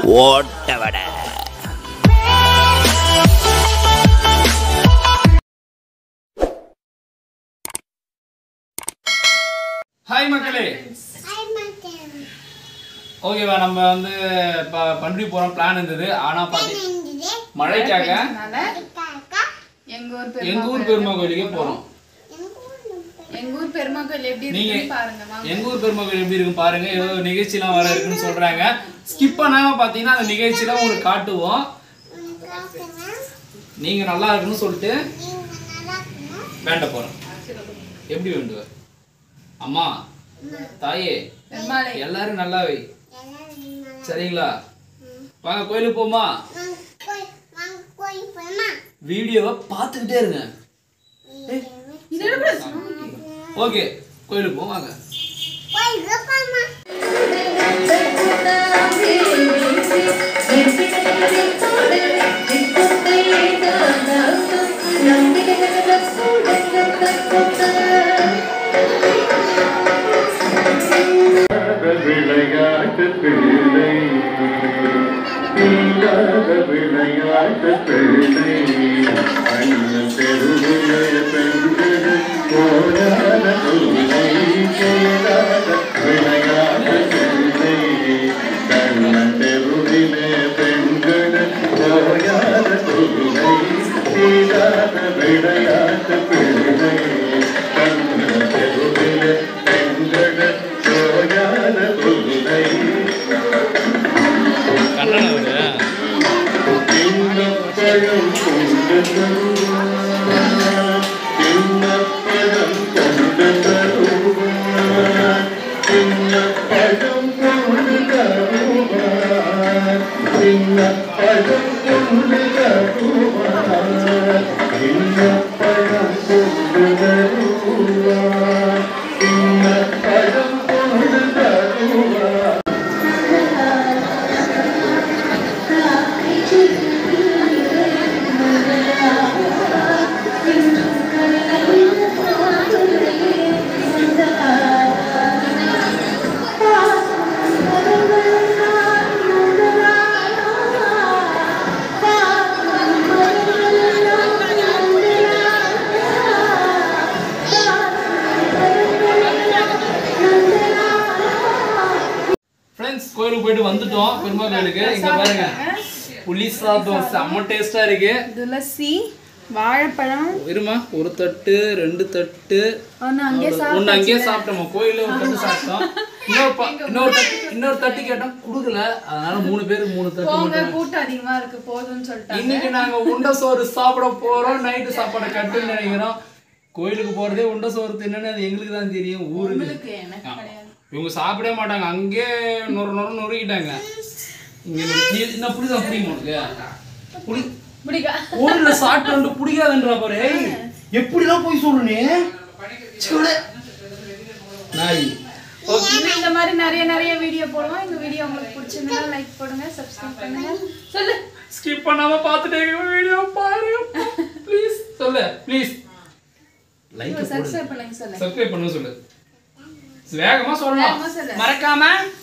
ஓட்ட வடை ஹாய் மக்களே ஓகேவா நம்ம வந்து இப்போ பண்டி போகிறோம் பிளான் இருந்தது ஆனால் பார்த்தி மழைக்காக எங்க ஊர் எங்க ஊர் பெருமா பெருமா கோயிலுக்கே போகிறோம் எங்க ஊர் பெருமா கோயில் எப்படி நீங்க இருக்குன்னு பாருங்க வாங்க. எங்க ஊர் பெருமா கோயில் எப்படி இருக்கும் பாருங்க ஏதோ நிகழ்ச்சிலாம் வர இருக்குன்னு சொல்றாங்க ஸ்கிப் பண்ணாம பாத்தீங்கன்னா அந்த நிகழ்ச்சிலாம் உங்களுக்கு காட்டுவோம் நீங்க நல்லா இருக்குன்னு சொல்லிட்டு வேண்ட போறோம் எப்படி வேண்டுவ அம்மா தாயே பெருமாளே எல்லாரும் நல்லா வை சரிங்களா வாங்க கோயிலுக்கு போமா வீடியோவை பார்த்துக்கிட்டே இருங்க இதோட கூட சாமி. ஓகே கோயிலுக்கு போவோம் வாங்க விளையாட்டு பிள்ளை நீங்காத விளையாட்டு பிள்ளை அண்ணன் தெருவிலே பெண்கள் போராட பிள்ளை கேளாத விளையாட்டு பிள்ளை கண்ணன் தெருவிலே பெண்கள் போராட பிள்ளை தீராத விளையாட்டு பிள்ளை கண்ணன் தெருவிலே பெண்கள் போராட பிள்ளை கண்ணன் அவரு சின்னப்பழம் கொண்டு தருவார் சின்னப்பழம் கொண்டு தருவார் சின்னப்பழம் கொண்டு தருவார் சின்னப்பழம் கொண்டு தருவார் சின்னப்பழம் கொண்டு தருவார் சின்னப்பழம் கொண்டு தருவார் ஃப்ரெண்ட்ஸ் கோயிலுக்கு போயிட்டு வந்துட்டோம் பெருமா கோயிலுக்கு இங்க பாருங்க புளி சாதம் செம்ம டேஸ்டா இருக்கு துளசி வாழைப்பழம் இருமா ஒரு தட்டு ரெண்டு தட்டு ஒன்னு அங்கே ஒன்னு அங்கேயே சாப்பிட்டோம் கோயில ஒரு தட்டு சாப்பிட்டோம் இன்னொரு ப- இன்னொரு தட்டு இன்னொரு தட்டு கேட்டோம் கொடுக்கல அதனால மூணு பேருக்கு மூணு தட்டு போங்க மட்டும் கூட்டம் அதிகமா இருக்கு போதும்னு சொல்லிட்டாங்க இன்னைக்கு நாங்க உண்டை சோறு சாப்பிட போறோம் நைட்டு சாப்பாடை கட்டுன்னு நினைக்கிறோம் கோயிலுக்கு போறதே உண்டை சோறு தின்னு அது எங்களுக்கு தான் தெரியும் ஊருக்கு உங்களுக்கு எனக்கு கிடையாது இவங்க சாப்பிடவே மாட்டாங்க அங்கே நொறு நொறு நொறுக்கிட்டாங்க இங்க நொறு- நீ என்ன புரியுதா புரியுமா உனக்கு புரி பிடிக்கா ஊர்ல சாப்பிட்டு வந்து பிடிக்காதுன்றா பாரு ஏய், எப்படிலாம் போய் சொல்லுனே நாய் இன்னும் இந்த மாதிரி நிறைய நிறைய வீடியோ போடுவோம் இந்த வீடியோ உங்களுக்கு பிடிச்சிருந்தா லைக் போடுங்க சப்ஸ்கிரைப் பண்ணுங்க சொல்லு ஸ்கிப் பண்ணாம பார்த்துட்டே வீடியோ பாருங்க ப்ளீஸ் சொல்லு ப்ளீஸ் லைக் போடு சப்ஸ்கிரைப் பண்ணுங்க சொல்லு சப்ஸ்கிரைப் பண்ண சொல்லு வேகமா சொல்லலாம் வேகமா சொல்லு. மறக்காம